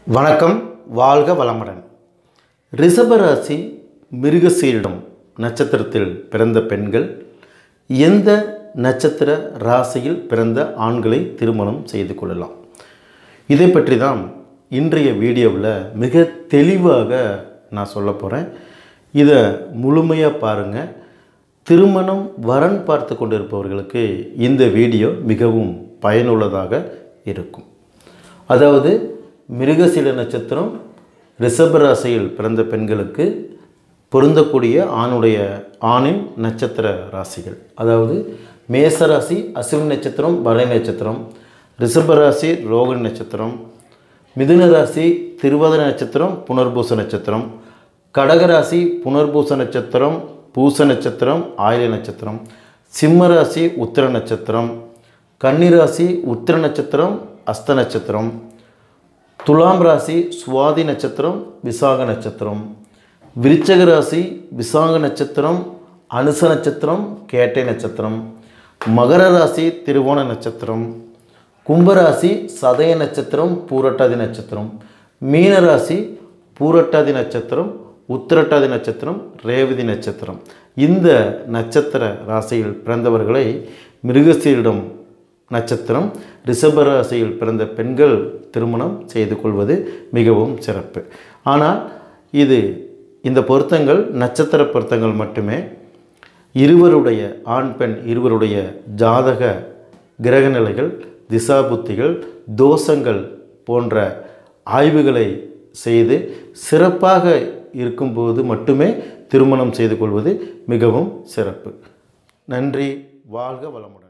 வணக்கம் வாழ்க வளமுடன் ரிஷபராசி மிருகசீரிடம் நட்சத்திரத்தில் பிறந்த பெண்கள் எந்த நட்சத்திர ராசியில் பிறந்த ஆண்களை திருமணம் செய்து கொள்ளலாம் இதை பற்றி தான் இன்றைய வீடியோவில் மிக தெளிவாக நான் சொல்ல போகிறேன் இதை முழுமையாக பாருங்கள் திருமணம் வரன் பார்த்து கொண்டிருப்பவர்களுக்கு இந்த வீடியோ மிகவும் பயனுள்ளதாக இருக்கும் அதாவது மிருகசீல நட்சத்திரம் ரிஷபராசியில் பிறந்த பெண்களுக்கு பொருந்தக்கூடிய ஆணுடைய ஆணின் நட்சத்திர ராசிகள் அதாவது மேசராசி அஸ்வினி நட்சத்திரம் பரணி நட்சத்திரம் ரிஷபராசி ரோகிணி நட்சத்திரம் மிதுன ராசி திருவாதிரை நட்சத்திரம் புனர்பூச நட்சத்திரம் கடகராசி புனர்பூச நட்சத்திரம் பூச நட்சத்திரம் ஆயில நட்சத்திரம் சிம்மராசி உத்திர நட்சத்திரம் கன்னிராசி உத்திர நட்சத்திரம் அஸ்த நட்சத்திரம் துலாம் ராசி சுவாதி நட்சத்திரம் விசாக நட்சத்திரம் விருச்சக ராசி விசாக நட்சத்திரம் அனுச நட்சத்திரம் கேட்டை நட்சத்திரம் மகர ராசி திருவோண நட்சத்திரம் கும்பராசி சதய நட்சத்திரம் பூரட்டாதி நட்சத்திரம் மீனராசி பூரட்டாதி நட்சத்திரம் உத்திரட்டாதி நட்சத்திரம் ரேவதி நட்சத்திரம் இந்த நட்சத்திர ராசியில் பிறந்தவர்களை மிருகசீரிடம் நட்சத்திரம் ரிஷப ராசியில் பிறந்த பெண்கள் திருமணம் செய்து கொள்வது மிகவும் சிறப்பு ஆனால் இது இந்த பொருத்தங்கள் நட்சத்திர பொருத்தங்கள் மட்டுமே இருவருடைய ஆண் பெண் இருவருடைய ஜாதக கிரகநிலைகள் திசாபுத்திகள் தோஷங்கள் போன்ற ஆய்வுகளை செய்து சிறப்பாக இருக்கும்போது மட்டுமே திருமணம் செய்து கொள்வது மிகவும் சிறப்பு நன்றி வாழ்க வளமுடன்